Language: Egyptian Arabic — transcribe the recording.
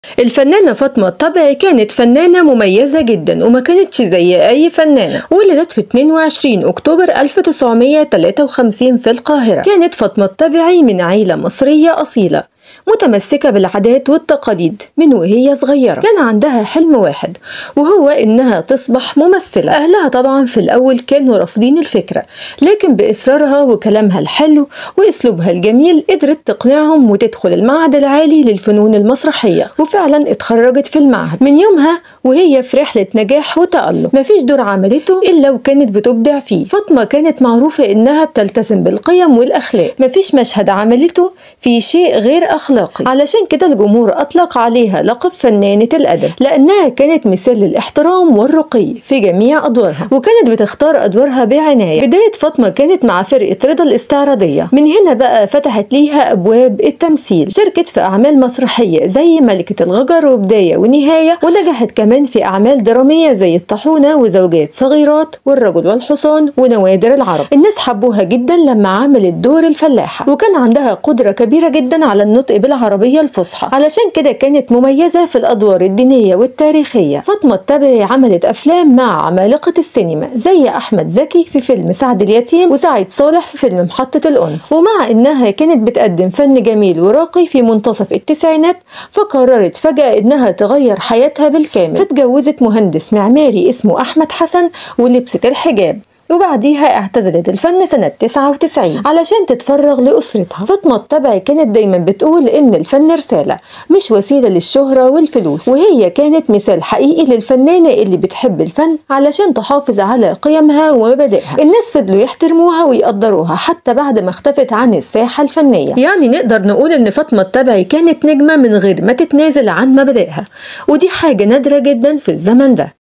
الفنانة فاطمة الطبعي كانت فنانة مميزة جدا وما كانتش زي أي فنانة ولدت في 22 أكتوبر 1953 في القاهرة كانت فاطمة الطبعي من عيلة مصرية أصيلة متمسكة بالعادات والتقاليد من وهي صغيرة كان عندها حلم واحد وهو إنها تصبح ممثلة أهلها طبعا في الأول كانوا رافضين الفكرة لكن بإصرارها وكلامها الحلو وأسلوبها الجميل قدرت تقنعهم وتدخل المعهد العالي للفنون المسرحية وفعلا اتخرجت في المعهد من يومها وهي في رحلة نجاح وتألق مفيش دور عملته إلا وكانت بتبدع فيه فاطمة كانت معروفة إنها بتلتزم بالقيم والأخلاق مفيش مشهد عملته في شيء غير أخلاقي علشان كده الجمهور أطلق عليها لقب فنانة الأدب لأنها كانت مثال للاحترام والرقي في جميع أدوارها وكانت بتختار أدوارها بعناية بداية فاطمة كانت مع فرقة رضا الاستعراضية من هنا بقى فتحت ليها أبواب التمثيل شاركت في أعمال مسرحية زي ملكة الغجر وبداية ونهاية ونجحت كمان في أعمال درامية زي الطاحونة وزوجات صغيرات والرجل والحصان ونوادر العرب الناس حبوها جدا لما عملت دور الفلاحة وكان عندها قدرة كبيرة جدا على النطق بالعربية الفصحى علشان كده كانت مميزة في الأدوار الدينية والتاريخية فاطمة التبعي عملت أفلام مع عمالقة السينما زي أحمد زكي في فيلم سعد اليتيم وسعيد صالح في فيلم محطة الأنس ومع إنها كانت بتقدم فن جميل وراقي في منتصف التسعينات فقررت فجأة إنها تغير حياتها بالكامل فاتجوزت مهندس معماري اسمه أحمد حسن ولبست الحجاب وبعديها اعتزلت الفن سنة 99 علشان تتفرغ لأسرتها فاطمة الطبعي كانت دايما بتقول إن الفن رسالة مش وسيلة للشهرة والفلوس وهي كانت مثال حقيقي للفنانة اللي بتحب الفن علشان تحافظ على قيمها ومبادئها الناس فضلوا يحترموها ويقدروها حتى بعد ما اختفت عن الساحة الفنية يعني نقدر نقول إن فاطمة الطبعي كانت نجمة من غير ما تتنازل عن مبادئها ودي حاجة نادرة جدا في الزمن ده